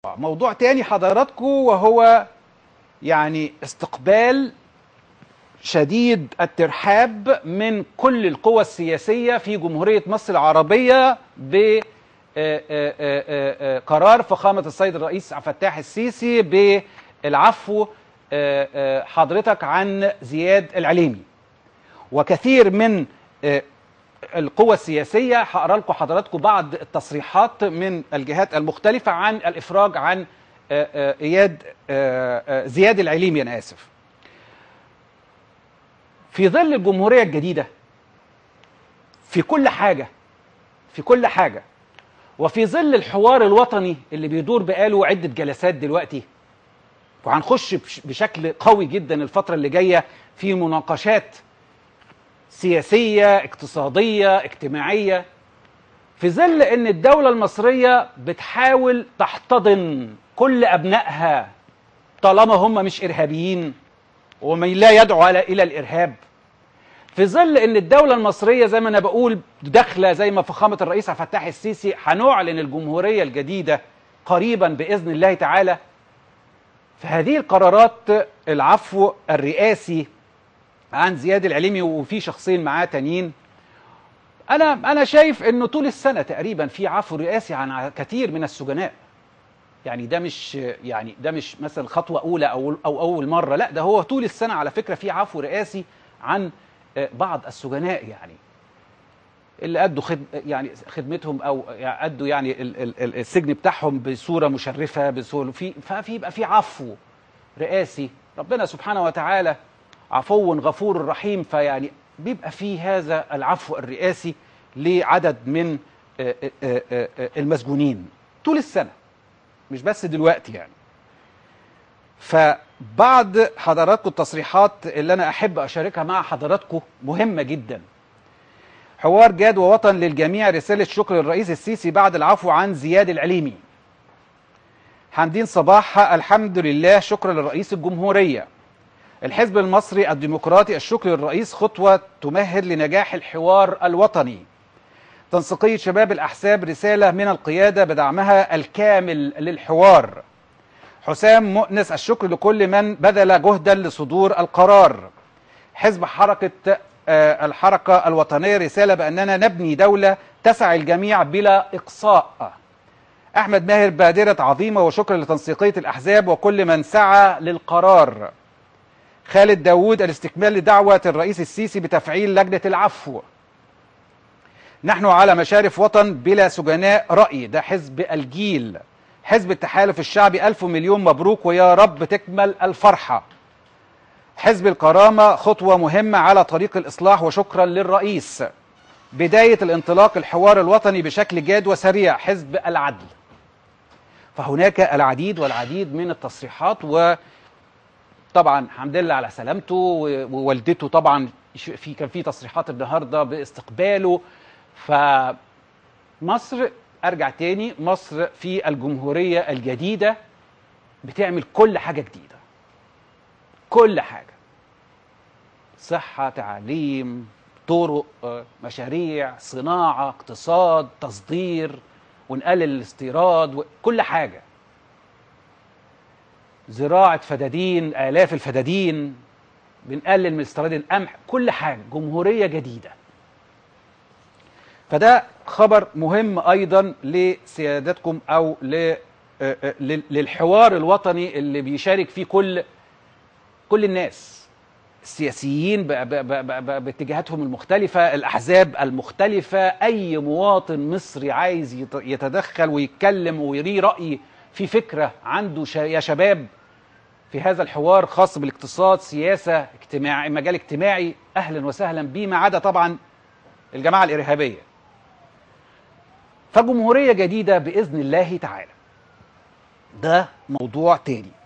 موضوع تاني حضراتكم وهو يعني استقبال شديد الترحاب من كل القوى السياسية في جمهورية مصر العربية بقرار فخامة السيد الرئيس عبد الفتاح السيسي بالعفو آه، آه، حضرتك عن زياد العليمي وكثير من آه، القوى السياسية هقرا لكم حضراتكم بعض التصريحات من الجهات المختلفة عن الإفراج عن آه، آه، إياد آه، آه، زياد العليمي أنا آسف في ظل الجمهورية الجديدة في كل حاجة في كل حاجة وفي ظل الحوار الوطني اللي بيدور بقاله عدة جلسات دلوقتي وهنخش بش- بشكل قوي جدا الفترة اللي جاية في مناقشات سياسية اقتصادية اجتماعية في ظل ان الدولة المصرية بتحاول تحتضن كل ابنائها طالما هم مش ارهابيين ومن لا يدعو على الى الارهاب في ظل ان الدوله المصريه زي ما انا بقول داخله زي ما فخامه الرئيس عبد الفتاح السيسي هنعلن الجمهوريه الجديده قريبا باذن الله تعالى فهذه القرارات العفو الرئاسي عن زياد العليمي وفي شخصين معاه تانيين انا انا شايف انه طول السنه تقريبا في عفو رئاسي عن كثير من السجناء يعني ده مش يعني ده مش مثلا خطوه اولى او او اول مره لا ده هو طول السنه على فكره في عفو رئاسي عن آه، بعض السجناء يعني اللي ادوا خد يعني خدمتهم او يعني ادوا يعني ال- ال- ال- السجن بتاعهم بصوره مشرفه بصوره في ففي يبقى في عفو رئاسي ربنا سبحانه وتعالى عفو غفور رحيم فيعني بيبقى في هذا العفو الرئاسي لعدد من آه، آه، آه، آه، المسجونين طول السنه مش بس دلوقتي يعني فبعض حضراتكم التصريحات اللي انا احب اشاركها مع حضراتكم مهمه جدا حوار جاد ووطن للجميع رساله شكر للرئيس السيسي بعد العفو عن زياد العليمي حمدين صباح الحمد لله شكرا لرئيس الجمهوريه الحزب المصري الديمقراطي الشكر للرئيس خطوه تمهد لنجاح الحوار الوطني تنسيقية شباب الأحزاب رسالة من القيادة بدعمها الكامل للحوار حسام مؤنس الشكر لكل من بذل جهدا لصدور القرار حزب حركة آه، الحركة الوطنية رسالة بأننا نبني دولة تسع الجميع بلا إقصاء أحمد ماهر بادرة عظيمة وشكر لتنسيقية الأحزاب وكل من سعى للقرار خالد داوود الاستكمال لدعوة الرئيس السيسي بتفعيل لجنة العفو نحن على مشارف وطن بلا سجناء رأي ده حزب الجيل حزب التحالف الشعبي ألف مليون مبروك ويا رب تكمل الفرحة حزب الكرامة خطوة مهمة على طريق الإصلاح وشكرا للرئيس بداية الانطلاق الحوار الوطني بشكل جاد وسريع حزب العدل فهناك العديد والعديد من التصريحات وطبعا الحمد لله على سلامته و- ووالدته طبعا ش- في كان في تصريحات النهارده باستقباله فمصر ارجع تاني مصر في الجمهوريه الجديده بتعمل كل حاجه جديده كل حاجه صحه تعليم طرق آه، مشاريع صناعه اقتصاد تصدير ونقلل الاستيراد وكل حاجه زراعه فدادين الاف الفدادين بنقلل من استيراد القمح كل حاجه جمهوريه جديده فده خبر مهم ايضا لسيادتكم او ل آه، آه، لل- للحوار الوطني اللي بيشارك فيه كل كل الناس السياسيين ب- ب- ب- ب- ب- باتجاهاتهم المختلفة الأحزاب المختلفة أي مواطن مصري عايز يت- يتدخل ويتكلم ويريه رأي في فكرة عنده ش- يا شباب في هذا الحوار خاص بالاقتصاد سياسة اجتماعي مجال اجتماعي أهلا وسهلا بيه ما عدا طبعا الجماعة الإرهابية فجمهورية جديدة بإذن الله تعالى ده موضوع تاني